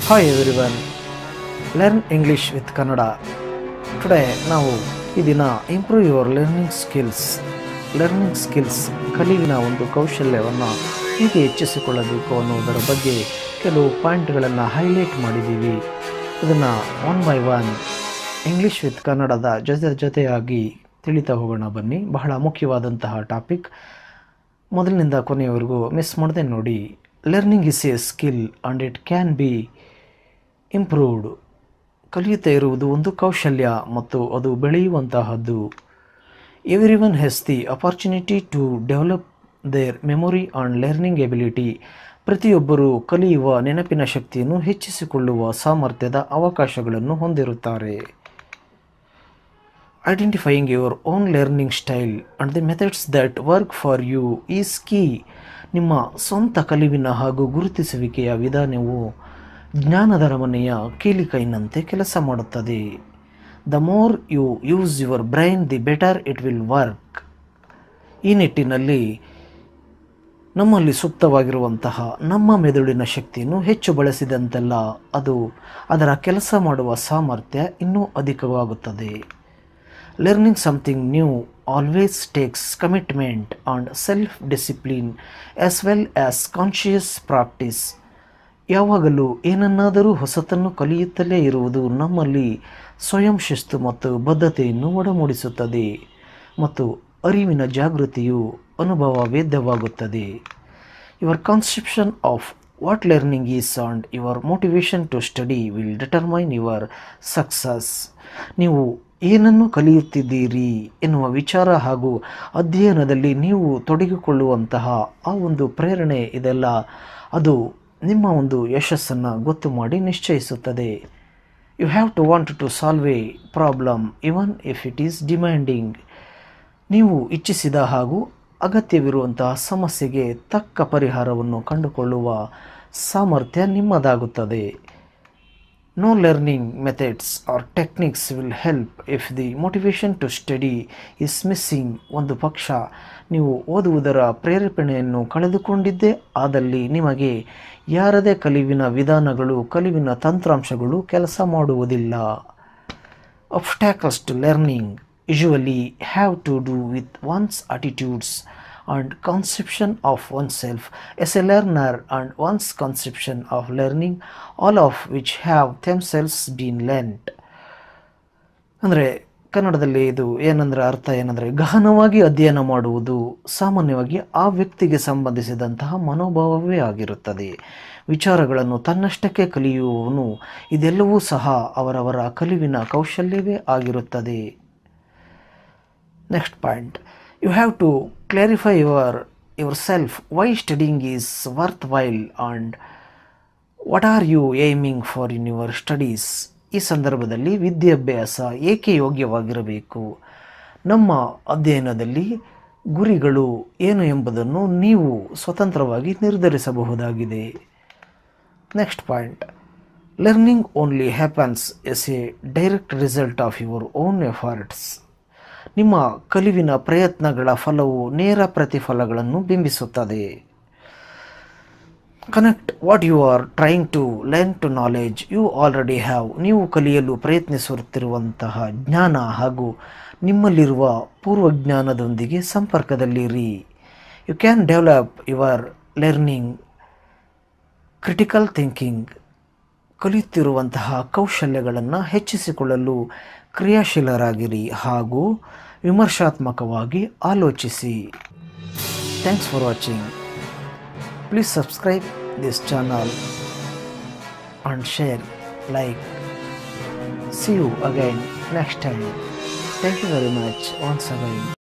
Hi everyone learn English with Kannada today ನಾವು ಈ ದಿನ improve your learning skills learning skills ಕಲಿವಿನ ಒಂದು ಕೌಶಲ್ಯವನ್ನು ಹೇಗೆ ಹೆಚ್ಚಿಸಿಕೊಳ್ಳಬೇಕು ಅನ್ನುವುದರ ಬಗ್ಗೆ ಕೆಲವು ಪಾಯಿಂಟ್ಗಳನ್ನು ಹೈಲೈಟ್ ಮಾಡಿದ್ದೀವಿ ಇದನ್ನು one by one English with ಕನ್ನಡದ ಜೊತೆ ಜೊತೆಯಾಗಿ ತಿಳಿತಾ ಹೋಗೋಣ ಬನ್ನಿ ಬಹಳ ಮುಖ್ಯವಾದಂತಹ ಟಾಪಿಕ್ ಮೊದಲಿನಿಂದ ಕೊನೆಯವರೆಗೂ ಮಿಸ್ ಮಾಡದೆ ನೋಡಿ learning is a skill and it can be improved ಕಲಿಯುತ್ತಾ ಇರುವುದು ಒಂದು ಕೌಶಲ್ಯ ಮತ್ತು ಅದು ಬೆಳೆಯುವಂತಹದ್ದು every one has the opportunity to develop their memory and learning ability ಪ್ರತಿಯೊಬ್ಬರೂ ಕಲಿಯುವ ನೆನಪಿನ ಶಕ್ತಿಯನ್ನು ಹೆಚ್ಚಿಸಿಕೊಳ್ಳುವ ಸಾಮರ್ಥ್ಯದ ಅವಕಾಶಗಳನ್ನು ಹೊಂದಿರುತ್ತಾರೆ identifying your own learning style and the methods that work for you is key ನಿಮ್ಮ ಸ್ವಂತ ಕಲಿವಿನ ಹಾಗೂ ಗುರುತಿಸುವಿಕೆಯ ವಿಧಾನವು ಜ್ಞಾನದ ರಮನೆಯ ಕೀಲಿಕೈನಂತೆ ಕೆಲಸ ಮಾಡುತ್ತದೆ the more you use your brain the better it will work ಈ ನಿಟ್ಟಿನಲ್ಲಿ ನಮ್ಮಲ್ಲಿ ಸೂಕ್ತವಾಗಿರುವಂತಹ ನಮ್ಮ ಮೆದುಳಿನ ಶಕ್ತಿಯನ್ನು ಹೆಚ್ಚು ಬಳಸಿದಂತೆಲ್ಲ ಅದು ಅದರ ಕೆಲಸ ಮಾಡುವ ಸಾಮರ್ಥ್ಯ ಇನ್ನೂ ಅಧಿಕವಾಗುತ್ತದೆ learning something new always takes commitment and self discipline as well as conscious practice ಯಾವಾಗಲೂ ಏನನ್ನಾದರೂ ಹೊಸತನ್ನು ಕಲಿಯುತ್ತಲೇ ಇರುವುದು ನಮ್ಮಲ್ಲಿ ಸ್ವಯಂ ಶಿಸ್ತು ಮತ್ತು ಬದ್ಧತೆಯನ್ನು ಒಡಮೂಡಿಸುತ್ತದೆ ಮತ್ತು ಅರಿವಿನ ಜಾಗೃತಿಯು ಅನುಭವ ವೇದ್ಯವಾಗುತ್ತದೆ your conception of what learning is and your motivation to study will determine your success ನೀವು ಏನನ್ನು ಕಲಿಯುತ್ತಿದ್ದೀರಿ ಎನ್ನುವ ವಿಚಾರ ಹಾಗೂ ಅಧ್ಯಯನದಲ್ಲಿ ನೀವು ತೊಡಗಿಕೊಳ್ಳುವಂತಹ ಆ ಒಂದು ಪ್ರೇರಣೆ ಇದೆಲ್ಲ ಅದು ನಿಮ್ಮ ಒಂದು ಯಶಸ್ಸನ್ನು ಗೊತ್ತು ಮಾಡಿ ನಿಶ್ಚಯಿಸುತ್ತದೆ you have to want to solve a problem even if it is demanding ನೀವು ಇಚ್ಛಿಸಿದ ಹಾಗೂ ಅಗತ್ಯವಿರುವಂತಹ ಸಮಸ್ಯೆಗೆ ತಕ್ಕ ಪರಿಹಾರವನ್ನು ಕಂಡುಕೊಳ್ಳುವ ಸಾಮರ್ಥ್ಯ ನಿಮ್ಮದಾಗುತ್ತದೆ no learning methods or techniques will help if the motivation to study is missing ಒಂದು ಪಕ್ಷ ನೀವು ಓದುವುದರ ಪ್ರೇರೇಪಣೆಯನ್ನು ಕಳೆದುಕೊಂಡಿದ್ದೇ ಆದಲ್ಲಿ ನಿಮಗೆ ಯಾರದೇ ಕಲಿವಿನ ವಿಧಾನಗಳು ಕಲಿವಿನ ತಂತ್ರಾಂಶಗಳು ಕೆಲಸ ಮಾಡುವುದಿಲ್ಲ obstacles to learning usually have to do with one's attitudes and conception of oneself as a learner and one's conception of learning, all of which have themselves been learnt. ಅಂದರೆ ಕನ್ನಡದಲ್ಲಿ ಇದು ಏನಂದ್ರೆ ಅರ್ಥ ಏನಂದರೆ ಗಹನವಾಗಿ ಅಧ್ಯಯನ ಮಾಡುವುದು ಸಾಮಾನ್ಯವಾಗಿ ಆ ವ್ಯಕ್ತಿಗೆ ಸಂಬಂಧಿಸಿದಂತಹ ಮನೋಭಾವವೇ ಆಗಿರುತ್ತದೆ ವಿಚಾರಗಳನ್ನು ತನ್ನಷ್ಟಕ್ಕೆ ಕಲಿಯುವವನು ಇದೆಲ್ಲವೂ ಸಹ ಅವರವರ ಕಲಿವಿನ ಕೌಶಲ್ಯವೇ ಆಗಿರುತ್ತದೆ next point you have to clarify your your self why studying is worth while and what are you aiming for in your studies ಈ ಸಂದರ್ಭದಲ್ಲಿ ವಿದ್ಯಾಭ್ಯಾಸ ಏಕೆ ಯೋಗ್ಯವಾಗಿರಬೇಕು ನಮ್ಮ ಅಧ್ಯಯನದಲ್ಲಿ ಗುರಿಗಳು ಏನು ಎಂಬುದನ್ನು ನೀವು ಸ್ವತಂತ್ರವಾಗಿ ನಿರ್ಧರಿಸಬಹುದಾಗಿದೆ next point learning only happens as a direct result of your own efforts ನಿಮ್ಮ ಕಲಿವಿನ ಪ್ರಯತ್ನಗಳ ಫಲವು ನೇರ ಪ್ರತಿಫಲಗಳನ್ನು ಬಿಂಬಿಸುತ್ತದೆ connect what you are trying to learn to knowledge you already have ನೀವು ಕಲಿಯಲು ಪ್ರಯತ್ನಿಸುತ್ತಿರುವಂತಹ ಜ್ಞಾನ ಹಾಗೂ ನಿಮ್ಮಲ್ಲಿರುವ ಪೂರ್ವಜ್ಞಾನದೊಂದಿಗೆ ಸಂಪರ್ಕದಲ್ಲಿರಿ you can develop your learning critical thinking ಕಲಿಯುತ್ತಿರುವಂತಹ ಕೌಶಲ್ಯಗಳನ್ನು ಹೆಚ್ಚಿಸಿಕೊಳ್ಳಲು ಕ್ರಿಯಾಶೀಲರಾಗಿರಿ ಹಾಗೂ ವಿಮರ್ಶಾತ್ಮಕವಾಗಿ ಆಲೋಚಿಸಿ thanks for watching please subscribe this channel and share like C you again next time thank you very much once again